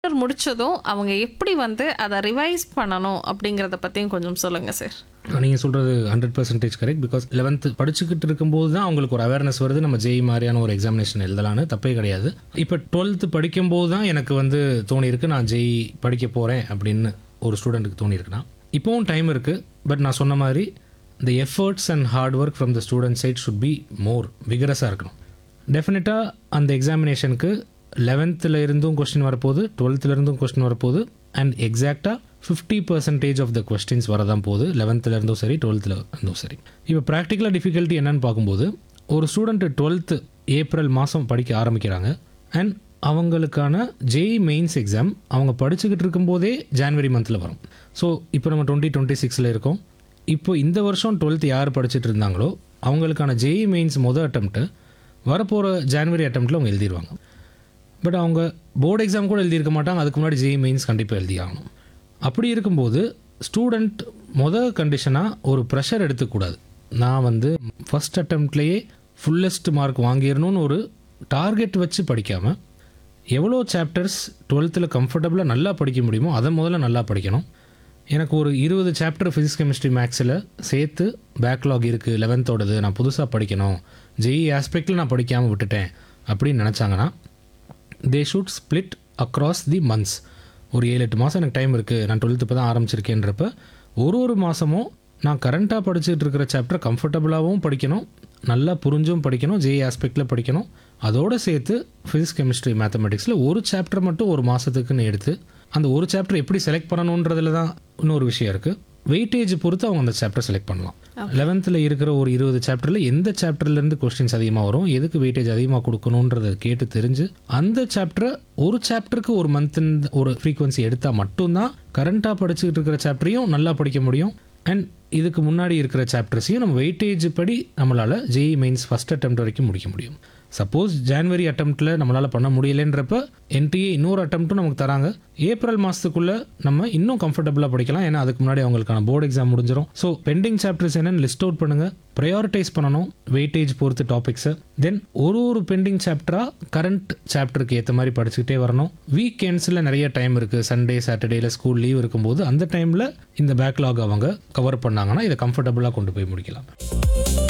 முடிச்சதும் அவங்க எப்படி வந்து அதை ரிவைஸ் பண்ணணும் அப்படிங்கிறத பற்றியும் கொஞ்சம் சொல்லுங்கள் சார் நீங்கள் சொல்கிறது hundred percentage correct because eleventh படிச்சுக்கிட்டு இருக்கும்போது தான் அவங்களுக்கு ஒரு அவேர்னஸ் வருது நம்ம ஜெய் மாதிரியான ஒரு எக்ஸாமினேஷன் எழுதலான்னு தப்பே கிடையாது இப்போ டுவெல்த்து படிக்கும்போது தான் எனக்கு வந்து தோணியிருக்கு நான் ஜெய் படிக்க போகிறேன் அப்படின்னு ஒரு ஸ்டூடெண்ட்டுக்கு தோணியிருக்குன்னா இப்போவும் டைம் இருக்குது பட் நான் சொன்ன மாதிரி the efforts and hard work from the student side should be more விகரஸாக இருக்கணும் டெஃபினட்டாக அந்த எக்ஸாமினேஷனுக்கு லெவன்த்தில் இருந்தும் கொஸ்டின் வரப்போகுது டுவெல்த்தில் இருந்தும் கொஸ்டின் வரப்போகுது அண்ட் எக்ஸாக்டாக fifty percentage of the questions வரதான் போகுது லெவன்த்தில் இருந்தும் சரி டுவெல்த்தில் இருந்தும் சரி இப்போ ப்ராக்டிக்கலாக டிஃபிகல்ட்டி என்னன்னு பார்க்கும்போது ஒரு ஸ்டூடெண்ட்டு டுவெல்த்து ஏப்ரல் மாதம் படிக்க ஆரம்பிக்கிறாங்க அண்ட் அவங்களுக்கான ஜேஇ மெயின்ஸ் எக்ஸாம் அவங்க படிச்சுக்கிட்டு இருக்கும்போதே ஜான்வரி மந்தில் வரும் ஸோ இப்போ நம்ம டுவெண்ட்டி டுவெண்ட்டி சிக்ஸில் இருக்கோம் இப்போ இந்த வருஷம் டுவெல்த் யார் படிச்சுட்டு இருந்தாங்களோ அவங்களுக்கான ஜேஇ மெயின்ஸ் மொதல் அட்டம்ப்ட்டு வரப்போகிற ஜான்வரி அட்டம்ப்ட்டில் அவங்க எழுதிடுவாங்க பட் அவங்க போர்டு எக்ஸாம் கூட எழுதியிருக்க மாட்டாங்க அதுக்கு முன்னாடி ஜேஇ மெயின்ஸ் கண்டிப்பாக எழுதி ஆகணும் அப்படி இருக்கும்போது ஸ்டூடெண்ட் மொதல் கண்டிஷனாக ஒரு ப்ரெஷர் எடுத்துக்கூடாது நான் வந்து ஃபஸ்ட் அட்டம்ப்ட்லேயே ஃபுல்லஸ்ட் மார்க் வாங்கிடணும்னு ஒரு டார்கெட் வச்சு படிக்காமல் எவ்வளோ சாப்டர்ஸ் டுவெல்த்தில் கம்ஃபர்டபுளாக நல்லா படிக்க முடியுமோ அதை முதல்ல நல்லா படிக்கணும் எனக்கு ஒரு இருபது சாப்டர் ஃபிசிக்ஸ் கெமிஸ்ட்ரி மேக்ஸில் சேர்த்து பேக்லாக் இருக்குது லெவன்த்தோடது நான் புதுசாக படிக்கணும் ஜெய் ஆஸ்பெக்டில் நான் படிக்காமல் விட்டுட்டேன் அப்படின்னு நினச்சாங்கன்னா they should split across the months ஒரு ஏழு எட்டு மாதம் எனக்கு டைம் இருக்குது நான் டுவெல்த்து இப்போ தான் ஆரம்பிச்சிருக்கேன்றப்ப ஒரு ஒரு மாதமும் நான் கரண்ட்டாக படிச்சுட்டு இருக்கிற சாப்டர் கம்ஃபர்டபுளாகவும் படிக்கணும் நல்லா புரிஞ்சும் படிக்கணும் ஜே ஆஸ்பெக்டில் படிக்கணும் அதோடு சேர்த்து ஃபிசிக்ஸ் கெமிஸ்ட்ரி மேத்தமெட்டிக்ஸில் ஒரு சாப்டர் மட்டும் ஒரு மாதத்துக்குன்னு எடுத்து அந்த ஒரு சாப்டர் எப்படி செலக்ட் பண்ணணுன்றதுல தான் இன்னொரு விஷயம் இருக்குது வெயிட்டேஜ் பொறுத்து அவங்க அந்த சாப்டர் செலக்ட் பண்ணலாம் லெவன்த்தில் இருக்கிற ஒரு இருபது சாப்டரில் எந்த சாப்டர்லேருந்து கொஸ்டின்ஸ் அதிகமாக வரும் எதுக்கு வெயிட்டேஜ் அதிகமாக கொடுக்கணுன்றதை கேட்டு தெரிஞ்சு அந்த சாப்டரை ஒரு சாப்டருக்கு ஒரு மந்த் ஒரு ஃப்ரீக்வன்சி எடுத்தால் மட்டும்தான் கரண்ட்டாக படிச்சுக்கிட்டு இருக்கிற சாப்டரையும் நல்லா படிக்க முடியும் அண்ட் இதுக்கு முன்னாடி இருக்கிற சாப்டர்ஸையும் நம்ம வெயிட்டேஜ் படி நம்மளால் ஜேஇ மெயின்ஸ் ஃபஸ்ட் அட்டெம்ப்ட் வரைக்கும் முடிக்க முடியும் சப்போஸ் ஜான்வரி அட்டம்ப்ட்டில் நம்மளால் பண்ண முடியலன்றப்ப என்டிஏ இன்னொரு அட்டம்ப்ட்டும் நமக்கு தராங்க ஏப்ரல் மாதத்துக்குள்ளே நம்ம இன்னும் கம்ஃபர்டபுளாக படிக்கலாம் ஏன்னா அதுக்கு முன்னாடி அவங்களுக்கான போர்டு எக்ஸாம் முடிஞ்சிடும் ஸோ பெண்டிங் சாப்டர்ஸ் என்னன்னு லிஸ்ட் அவுட் பண்ணுங்கள் ப்ரையாரிட்டைஸ் பண்ணணும் வெயிட்டேஜ் பொறுத்து டாபிக்ஸை தென் ஒரு ஒரு பெண்டிங் சாப்டராக கரண்ட் சாப்டருக்கு ஏற்ற மாதிரி படிச்சுக்கிட்டே வரணும் வீக்கெண்ட்ஸில் நிறைய டைம் இருக்குது சண்டே சாட்டர்டேல ஸ்கூல் லீவ் இருக்கும்போது அந்த டைமில் இந்த பேக்லாக் அவங்க கவர் பண்ணாங்கன்னா இதை கம்ஃபர்டபுளாக கொண்டு போய் முடிக்கலாம்